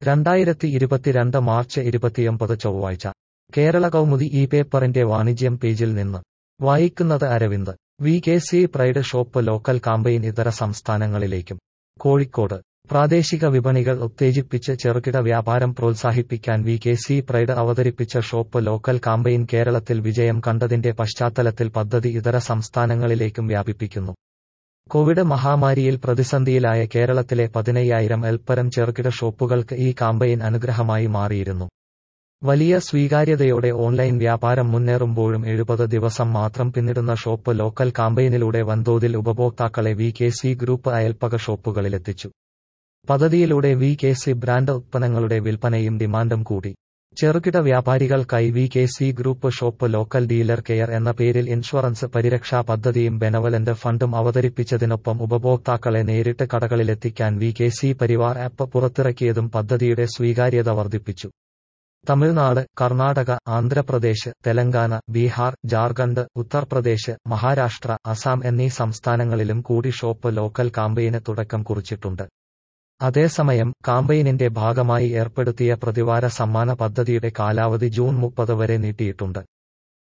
രണ്ടായിരത്തി ഇരുപത്തിരണ്ട് മാർച്ച് ഇരുപത്തിയൊമ്പത് ചൊവ്വാഴ്ച കേരള കൗമുദി ഈ പേപ്പറിന്റെ വാണിജ്യം പേജിൽ നിന്ന് വായിക്കുന്നത് Aravind V K C pride shop local campaign ഇതര സംസ്ഥാനങ്ങളിലേക്കും കോഴിക്കോട് പ്രാദേശിക വിപണികൾ ഉത്തേജിപ്പിച്ച് ചെറുകിട വ്യാപാരം പ്രോത്സാഹിപ്പിക്കാൻ വി കെ സി പ്രൈഡ് അവതരിപ്പിച്ച ഷോപ്പ് ലോക്കൽ കാമ്പയിൻ കേരളത്തിൽ വിജയം കണ്ടതിന്റെ പശ്ചാത്തലത്തിൽ പദ്ധതി ഇതര സംസ്ഥാനങ്ങളിലേക്കും വ്യാപിപ്പിക്കുന്നു കോവിഡ് മഹാമാരിയിൽ പ്രതിസന്ധിയിലായ കേരളത്തിലെ പതിനയ്യായിരം എൽപ്പരം ചെറുകിട ഷോപ്പുകൾക്ക് ഈ കാമ്പയിൻ അനുഗ്രഹമായി മാറിയിരുന്നു വലിയ സ്വീകാര്യതയോടെ ഓൺലൈൻ വ്യാപാരം മുന്നേറുമ്പോഴും എഴുപത് ദിവസം മാത്രം പിന്നിടുന്ന ഷോപ്പ് ലോക്കൽ കാമ്പയിനിലൂടെ വൻതോതിൽ ഉപഭോക്താക്കളെ വി കെ സി ഗ്രൂപ്പ് അയൽപ്പക ഷോപ്പുകളിലെത്തിച്ചു പദ്ധതിയിലൂടെ വി കെ സി ബ്രാൻഡ് ഉത്പന്നങ്ങളുടെ വിൽപ്പനയും ഡിമാൻഡും കൂടി ചെറുകിട വ്യാപാരികൾക്കായി V K C group shop local dealer care എന്ന പേരിൽ ഇൻഷുറൻസ് പരിരക്ഷാ പദ്ധതിയും ബെനവലന്റ് ഫണ്ടും അവതരിപ്പിച്ചതിനൊപ്പം ഉപഭോക്താക്കളെ നേരിട്ട് കടകളിലെത്തിക്കാൻ V K C Parivar app പുറത്തിറക്കിയതും പദ്ധതിയുടെ സ്വീകാര്യത വർദ്ധിപ്പിച്ചു തമിഴ്നാട് കർണാടക ആന്ധ്രാപ്രദേശ് തെലങ്കാന ബീഹാർ ജാർഖണ്ഡ് ഉത്തർപ്രദേശ് മഹാരാഷ്ട്ര അസം എന്നീ സംസ്ഥാനങ്ങളിലും കൂടി ഷോപ്പ് ലോക്കൽ കാമ്പയിന് തുടക്കം കുറിച്ചിട്ടുണ്ട് അതേസമയം കാമ്പയിനിന്റെ ഭാഗമായി ഏർപ്പെടുത്തിയ പ്രതിവാര സമ്മാന പദ്ധതിയുടെ കാലാവധി ജൂൺ മുപ്പത് വരെ നീട്ടിയിട്ടുണ്ട്